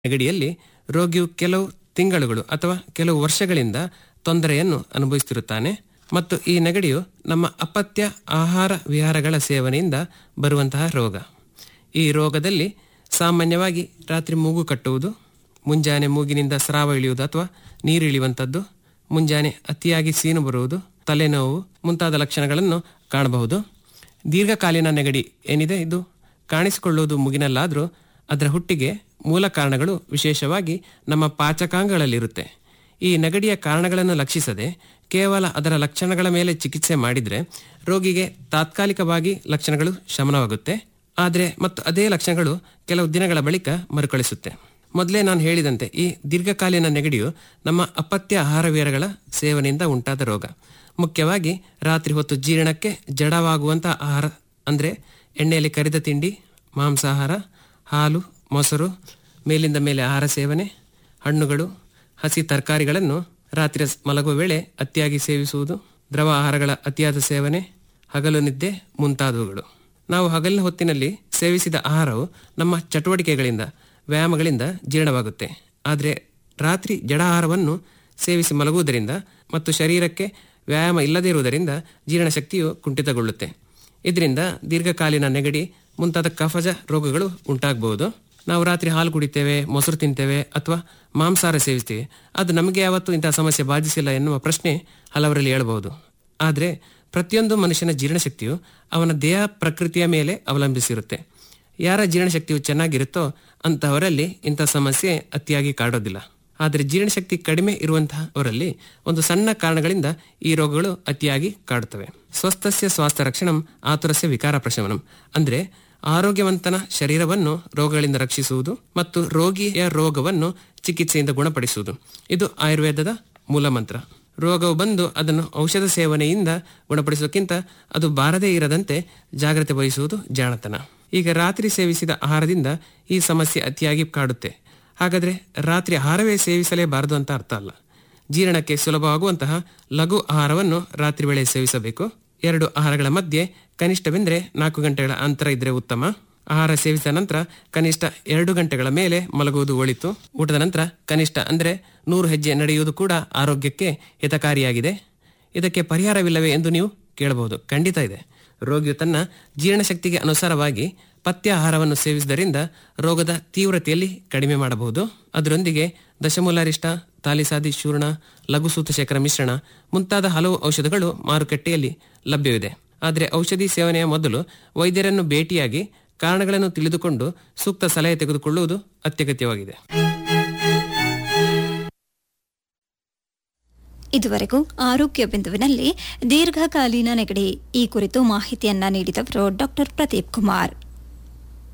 ನೆಗಡಿಯಲ್ಲಿ ರೋಗಿಯು ಕೆಲವು ತಿಂಗಳುಗಳು ಅಥವಾ ಕೆಲವು ವರ್ಷಗಳಿಂದ ತೊಂದರೆಯನ್ನು ಅನುಭವಿಸುತ್ತಿರುತ್ತಾನೆ ಮತ್ತು ಈ ನೆಗಡಿಯು ನಮ್ಮ ಅಪತ್ಯ ಆಹಾರ ವಿಹಾರಗಳ ಸೇವನೆಯಿಂದ ಬರುವಂತಹ ರೋಗ ಈ ರೋಗದಲ್ಲಿ ಸಾಮಾನ್ಯವಾಗಿ ರಾತ್ರಿ ಮೂಗು ಕಟ್ಟುವುದು ಮುಂಜಾನೆ ಮೂಗಿನಿಂದ ಸ್ರಾವ ಇಳಿಯುವುದು ಅಥವಾ ನೀರು ಇಳಿಯುವಂಥದ್ದು ಮುಂಜಾನೆ ಅತಿಯಾಗಿ ಸೀನು ಬರುವುದು ತಲೆನೋವು ಮುಂತಾದ ಲಕ್ಷಣಗಳನ್ನು ಕಾಣಬಹುದು ದೀರ್ಘಕಾಲೀನ ನೆಗಡಿ ಏನಿದೆ ಇದು ಕಾಣಿಸಿಕೊಳ್ಳುವುದು ಮುಗಿನಲ್ಲಾದರೂ ಅದರ ಹುಟ್ಟಿಗೆ ಮೂಲ ಕಾರಣಗಳು ವಿಶೇಷವಾಗಿ ನಮ್ಮ ಪಾಚಕಾಂಗಗಳಲ್ಲಿರುತ್ತೆ ಈ ನೆಗಡಿಯ ಕಾರಣಗಳನ್ನು ಲಕ್ಷಿಸದೆ ಕೇವಲ ಅದರ ಲಕ್ಷಣಗಳ ಮೇಲೆ ಚಿಕಿತ್ಸೆ ಮಾಡಿದರೆ ರೋಗಿಗೆ ತಾತ್ಕಾಲಿಕವಾಗಿ ಲಕ್ಷಣಗಳು ಶಮನವಾಗುತ್ತೆ ಆದರೆ ಮತ್ತು ಅದೇ ಲಕ್ಷಣಗಳು ಕೆಲವು ದಿನಗಳ ಬಳಿಕ ಮರುಕಳಿಸುತ್ತೆ ಮೊದಲೇ ನಾನು ಹೇಳಿದಂತೆ ಈ ದೀರ್ಘಕಾಲೀನ ನೆಗಡಿಯು ನಮ್ಮ ಅಪತ್ಯ ಆಹಾರ ವಿಹಾರಗಳ ಸೇವನೆಯಿಂದ ಉಂಟಾದ ರೋಗ ಮುಖ್ಯವಾಗಿ ರಾತ್ರಿ ಹೊತ್ತು ಜೀರ್ಣಕ್ಕೆ ಜಡವಾಗುವಂಥ ಆಹಾರ ಅಂದರೆ ಎಣ್ಣೆಯಲ್ಲಿ ಕರಿದ ತಿಂಡಿ ಮಾಂಸಾಹಾರ ಹಾಲು ಮೊಸರು ಮೇಲಿಂದ ಮೇಲೆ ಆಹಾರ ಸೇವನೆ ಹಣ್ಣುಗಳು ಹಸಿ ತರಕಾರಿಗಳನ್ನು ರಾತ್ರಿ ಮಲಗುವ ವೇಳೆ ಅತಿಯಾಗಿ ಸೇವಿಸುವುದು ದ್ರವ ಆಹಾರಗಳ ಅತಿಯಾದ ಸೇವನೆ ಹಗಲು ನಿದ್ದೆ ಮುಂತಾದವುಗಳು ನಾವು ಹಗಲಿನ ಹೊತ್ತಿನಲ್ಲಿ ಸೇವಿಸಿದ ಆಹಾರವು ನಮ್ಮ ಚಟುವಟಿಕೆಗಳಿಂದ ವ್ಯಾಯಾಮಗಳಿಂದ ಜೀರ್ಣವಾಗುತ್ತೆ ಆದರೆ ರಾತ್ರಿ ಜಡ ಆಹಾರವನ್ನು ಸೇವಿಸಿ ಮಲಗುವುದರಿಂದ ಮತ್ತು ಶರೀರಕ್ಕೆ ವ್ಯಾಯಾಮ ಇಲ್ಲದೇ ಇರುವುದರಿಂದ ಜೀರ್ಣಶಕ್ತಿಯು ಕುಂಠಿತಗೊಳ್ಳುತ್ತೆ ಇದರಿಂದ ದೀರ್ಘಕಾಲೀನ ನೆಗಡಿ ಮುಂತಾದ ಕಫಜ ರೋಗಗಳು ಉಂಟಾಗಬಹುದು ನಾವು ರಾತ್ರಿ ಹಾಲು ಕುಡಿತೇವೆ ಮೊಸರು ತಿಂತೇವೆ ಅಥವಾ ಮಾಂಸಾಹಾರ ಸೇವಿಸ್ತೇವೆ ಅದು ನಮಗೆ ಯಾವತ್ತೂ ಇಂತಹ ಸಮಸ್ಯೆ ಬಾಧಿಸಿಲ್ಲ ಎನ್ನುವ ಪ್ರಶ್ನೆ ಹಲವರಲ್ಲಿ ಹೇಳಬಹುದು ಆದರೆ ಪ್ರತಿಯೊಂದು ಮನುಷ್ಯನ ಜೀರ್ಣಶಕ್ತಿಯು ಅವನ ದೇಹ ಪ್ರಕೃತಿಯ ಮೇಲೆ ಅವಲಂಬಿಸಿರುತ್ತೆ ಯಾರ ಜೀರ್ಣಶಕ್ತಿಯು ಚೆನ್ನಾಗಿರುತ್ತೋ ಅಂತಹವರಲ್ಲಿ ಇಂಥ ಸಮಸ್ಯೆ ಅತಿಯಾಗಿ ಕಾಡೋದಿಲ್ಲ ಆದರೆ ಜೀರ್ಣಶಕ್ತಿ ಕಡಿಮೆ ಇರುವಂತಹವರಲ್ಲಿ ಒಂದು ಸಣ್ಣ ಕಾರಣಗಳಿಂದ ಈ ರೋಗಗಳು ಅತಿಯಾಗಿ ಕಾಡುತ್ತವೆ ಸ್ವಸ್ಥಸ್ಯ ಸ್ವಾಸ್ಥ್ಯ ರಕ್ಷಣಂ ಆತುರಸ್ಯ ವಿಕಾರ ಪ್ರಶಮನಂ ಅಂದ್ರೆ ಆರೋಗ್ಯವಂತನ ಶರೀರವನ್ನು ರೋಗಗಳಿಂದ ರಕ್ಷಿಸುವುದು ಮತ್ತು ರೋಗಿಯ ರೋಗವನ್ನು ಚಿಕಿತ್ಸೆಯಿಂದ ಗುಣಪಡಿಸುವುದು ಇದು ಆಯುರ್ವೇದದ ಮೂಲ ಮಂತ್ರ ರೋಗವು ಬಂದು ಅದನ್ನು ಔಷಧ ಸೇವನೆಯಿಂದ ಗುಣಪಡಿಸೋಕ್ಕಿಂತ ಅದು ಬಾರದೇ ಇರದಂತೆ ಜಾಗ್ರತೆ ವಹಿಸುವುದು ಜಾಣತನ ಈಗ ರಾತ್ರಿ ಸೇವಿಸಿದ ಆಹಾರದಿಂದ ಈ ಸಮಸ್ಯೆ ಅತಿಯಾಗಿ ಕಾಡುತ್ತೆ ಹಾಗಾದ್ರೆ ರಾತ್ರಿ ಆಹಾರವೇ ಸೇವಿಸಲೇಬಾರದು ಅಂತ ಅರ್ಥ ಅಲ್ಲ ಜೀರ್ಣಕ್ಕೆ ಸುಲಭವಾಗುವಂತಹ ಲಘು ಆಹಾರವನ್ನು ರಾತ್ರಿ ವೇಳೆ ಸೇವಿಸಬೇಕು ಎರಡು ಆಹಾರಗಳ ಮಧ್ಯೆ ಕನಿಷ್ಠವೆಂದರೆ ನಾಲ್ಕು ಗಂಟೆಗಳ ಅಂತರ ಇದ್ರೆ ಉತ್ತಮ ಆಹಾರ ಸೇವಿಸಿದ ನಂತರ ಕನಿಷ್ಠ ಎರಡು ಗಂಟೆಗಳ ಮೇಲೆ ಮಲಗುವುದು ಒಳಿತು ಊಟದ ನಂತರ ಕನಿಷ್ಠ ಅಂದ್ರೆ ನೂರು ಹೆಜ್ಜೆ ನಡೆಯುವುದು ಕೂಡ ಆರೋಗ್ಯಕ್ಕೆ ಹಿತಕಾರಿಯಾಗಿದೆ ಇದಕ್ಕೆ ಪರಿಹಾರವಿಲ್ಲವೇ ಎಂದು ನೀವು ಕೇಳಬಹುದು ಖಂಡಿತ ಇದೆ ರೋಗಿಯು ತನ್ನ ಜೀರ್ಣಶಕ್ತಿಗೆ ಅನುಸಾರವಾಗಿ ಪಥ್ಯ ಆಹಾರವನ್ನು ಸೇವಿಸುವುದರಿಂದ ರೋಗದ ತೀವ್ರತೆಯಲ್ಲಿ ಕಡಿಮೆ ಮಾಡಬಹುದು ಅದರೊಂದಿಗೆ ದಶಮೂಲಾರಿಷ್ಟ ತಾಲಿಸಾದಿ ಚೂರ್ಣ ಲಘುಸೂತ ಶೇಖರ ಮಿಶ್ರಣ ಮುಂತಾದ ಹಲವು ಔಷಧಗಳು ಮಾರುಕಟ್ಟೆಯಲ್ಲಿ ಲಭ್ಯವಿದೆ ಆದರೆ ಔಷಧಿ ಸೇವನೆಯ ಮೊದಲು ವೈದ್ಯರನ್ನು ಭೇಟಿಯಾಗಿ ಕಾರಣಗಳನ್ನು ತಿಳಿದುಕೊಂಡು ಸೂಕ್ತ ಸಲಹೆ ತೆಗೆದುಕೊಳ್ಳುವುದು ಅತ್ಯಗತ್ಯವಾಗಿದೆ ಇದುವರೆಗೂ ಆರೋಗ್ಯ ಬಿಂದುವಿನಲ್ಲಿ ದೀರ್ಘಕಾಲೀನ ನೆಗಡಿ ಈ ಕುರಿತು ಮಾಹಿತಿಯನ್ನ ನೀಡಿದವರು ಡಾಕ್ಟರ್ ಪ್ರದೀಪ್ ಕುಮಾರ್